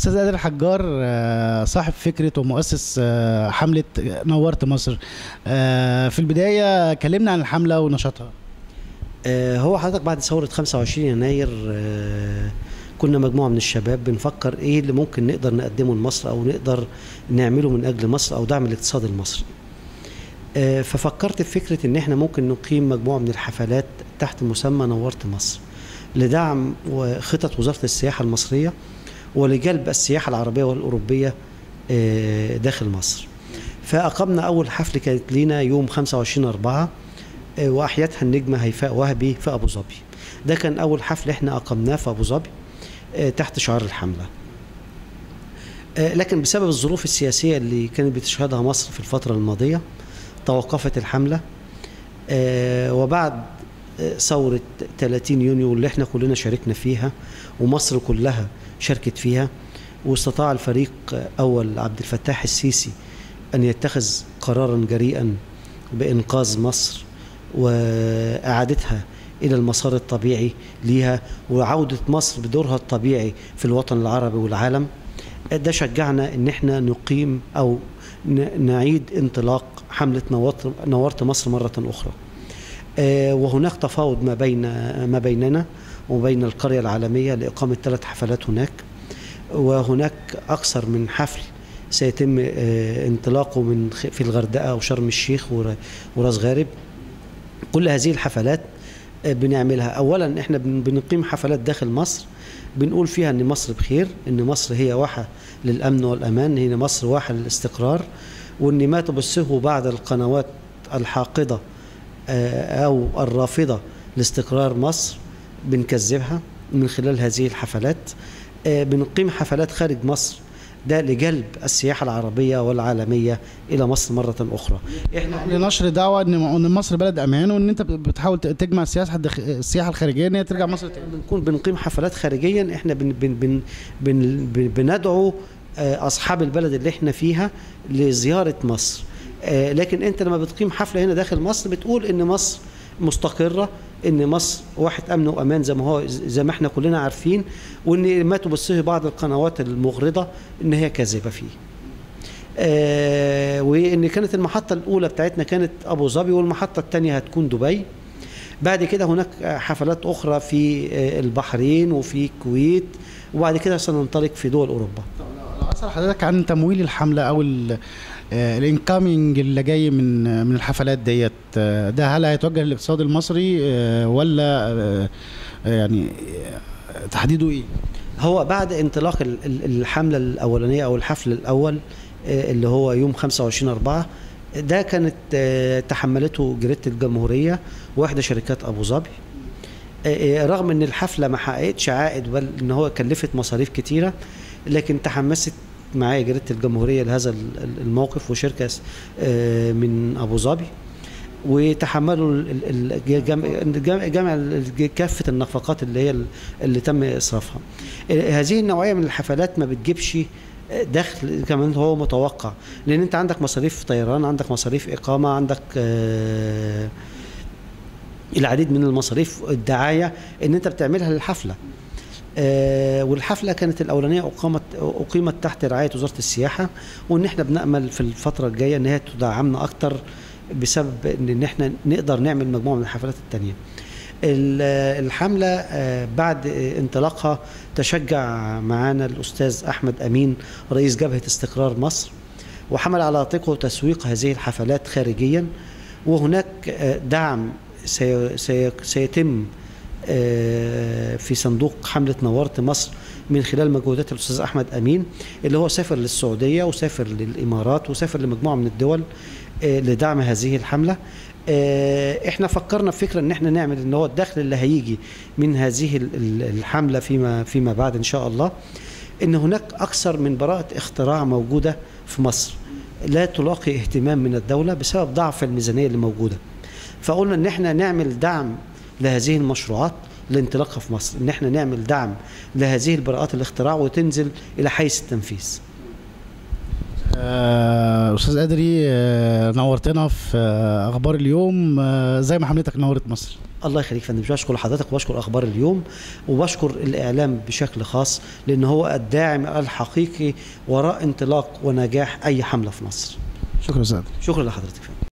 استاذ قادر الحجار آه، صاحب فكره ومؤسس آه، حمله نورت مصر آه، في البدايه كلمنا عن الحمله ونشاطها آه، هو حضرتك بعد ثورة 25 يناير آه، كنا مجموعة من الشباب بنفكر ايه اللي ممكن نقدر نقدمه لمصر او نقدر نعمله من اجل مصر او دعم الاقتصاد المصري. آه، ففكرت في فكرة ان احنا ممكن نقيم مجموعة من الحفلات تحت مسمى نورت مصر لدعم خطط وزارة السياحة المصرية ولجلب السياحة العربية والأوروبية آه، داخل مصر. فأقمنا أول حفل كانت لينا يوم 25 أربعة آه، واحيتها النجمه هيفاء وهبي في ابو ظبي ده كان اول حفل احنا اقمناه في ابو ظبي آه، تحت شعار الحمله آه، لكن بسبب الظروف السياسيه اللي كانت بتشهدها مصر في الفتره الماضيه توقفت الحمله آه، وبعد آه، ثوره 30 يونيو اللي احنا كلنا شاركنا فيها ومصر كلها شاركت فيها واستطاع الفريق آه، اول عبد الفتاح السيسي ان يتخذ قرارا جريئا بانقاذ مصر واعادتها الى المسار الطبيعي ليها وعوده مصر بدورها الطبيعي في الوطن العربي والعالم ده شجعنا ان احنا نقيم او ن- نعيد انطلاق حمله نورت نورت مصر مره اخرى آه، وهناك تفاوض ما بين ما بيننا وبين القريه العالميه لاقامه ثلاث حفلات هناك وهناك اكثر من حفل سيتم آه، انطلاقه من خ- في الغردقه وشرم الشيخ ور- وراس غارب كل هذه الحفلات آه، بنعملها اولا احنا بن- بنقيم حفلات داخل مصر بنقول فيها ان مصر بخير ان مصر هي واحه للامن والامان هي مصر واحه للاستقرار وان ما تبثه بعض القنوات الحاقده آه، او الرافضه لاستقرار مصر بنكذبها من خلال هذه الحفلات آه، بنقيم حفلات خارج مصر ده لجلب السياحه العربيه والعالميه الى مصر مره اخرى احنا لنشر دعوه ان إن مصر بلد امان وان انت بتحاول تجمع السياحه الدخ- السياحه الخارجيه ان هي ترجع مصر تاني بنكون بنقيم حفلات خارجيا احنا بن بن بن بن بن بندعو آه، اصحاب البلد اللي احنا فيها لزياره مصر آه، لكن انت لما بتقيم حفله هنا داخل مصر بتقول ان مصر مستقره ان مصر واحد امن وامان زي ما هو زي ما احنا كلنا عارفين وان ما تبثه بعض القنوات المغرضه ان هي كاذبه فيه آه، وان كانت المحطه الاولى بتاعتنا كانت ابو ظبي والمحطه الثانيه هتكون دبي بعد كده هناك حفلات اخرى في آه، البحرين وفي الكويت وبعد كده سننطلق في دول اوروبا لو اسال حضرتك عن تمويل الحمله او الانكامينج اللي جاي من آه، من الحفلات ديت آه، ده هل هيتوجه للاقتصاد المصري آه، ولا آه، يعني آه، تحديده ايه؟ هو بعد انطلاق ال- ال- الحمله الاولانيه او الحفل الاول آه، اللي هو يوم 25 4 ده كانت آه، تحملته جريده الجمهوريه واحدى شركات ابو ظبي آه، آه، رغم ان الحفله ما حققتش عائد بل ان هو كلفت مصاريف كتيره لكن تحمست معايا جريده الجمهوريه لهذا ال- ال- الموقف وشركه آه، من ابو ظبي وتحملوا ال- ال- الجم- جمع جمع ال- كافه النفقات اللي هي ال- اللي تم اصرافها. آه، هذه النوعيه من الحفلات ما بتجيبش دخل كمان هو متوقع لان انت عندك مصاريف طيران عندك مصاريف اقامه عندك آه، العديد من المصاريف الدعايه ان انت بتعملها للحفله آه، والحفله كانت الاولانيه اقامت اقيمت تحت رعايه وزاره السياحه وان احنا بنامل في الفتره الجايه ان هي تدعمنا اكتر بسبب ان إن احنا نقدر نعمل مجموعه من الحفلات التانيه ال- الحمله آه، بعد آه، انطلاقها تشجع معانا الاستاذ احمد امين رئيس جبهه استقرار مصر وحمل على عاتقه تسويق هذه الحفلات خارجيا وهناك آه، دعم سي- سي- سيتم آه، في صندوق حملة نورت مصر من خلال مجهودات الأستاذ أحمد أمين اللي هو سافر للسعودية وسافر للإمارات وسافر لمجموعة من الدول آه، لدعم هذه الحملة آه، احنا فكرنا في فكرة ان احنا نعمل ان هو الدخل اللي هيجي من هذه ال- ال- الحملة فيما فيما بعد ان شاء الله ان هناك اكثر من براءة اختراع موجودة في مصر لا تلاقي اهتمام من الدولة بسبب ضعف الميزانية اللي موجودة فقلنا ان احنا نعمل دعم لهذه المشروعات لانطلاقها في مصر ان احنا نعمل دعم لهذه البراءات الاختراع وتنزل الى حيز التنفيذ آه، استاذ ادري آه، نورتنا في آه، اخبار اليوم آه، زي ما حملتك نورت مصر الله يخليك يا فندم بشكر حضرتك وبشكر اخبار اليوم وبشكر الاعلام بشكل خاص لان هو الداعم الحقيقي وراء انطلاق ونجاح اي حمله في مصر شكرا سعد شكرا لحضرتك فندم